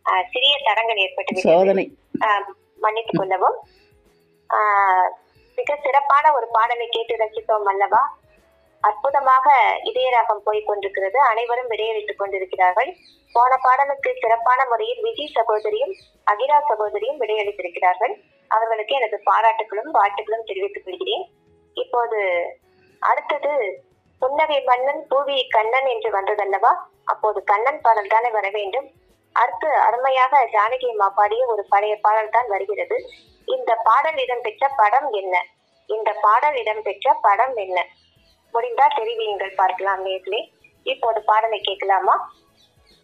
ஆஹ், சிறிய தடங்கள் ஏற்பட்டு விட்டது. சோதனை ஆஹ், மன்னித்துக் கொள்ளவும் ஆஹ், மிக சிறப்பான ஒரு பாடலை கேட்டு ரசித்தோம் அல்லவா அற்புதமாக இதயராகம் போய் கொண்டிருக்கிறது அனைவரும் விடையளித்துக் கொண்டிருக்கிறார்கள் போன பாடலுக்கு சிறப்பான முறையில் விஜய் சகோதரியும் அகிரா சகோதரியும் விடையளித்திருக்கிறார்கள் அவர்களுக்கு எனது பாராட்டுகளும் வாழ்த்துக்களும் தெரிவித்துக் கொள்கிறேன் இப்போது அடுத்தது புன்னகை மன்னன் பூவி கண்ணன் என்று வந்ததல்லவா அப்போது கண்ணன் பாடல் தானே வர வேண்டும் அடுத்து அருமையாக ஜானகி அம்மா பாடிய ஒரு பழைய பாடல் தான் வருகிறது இந்த பாடல் இடம்பெற்ற படம் என்ன இந்த பாடல் இடம்பெற்ற படம் என்ன முடிந்தால் தெரிவியுங்கள் பார்க்கலாம் நேர்களே இப்போது பாடலை கேட்கலாமா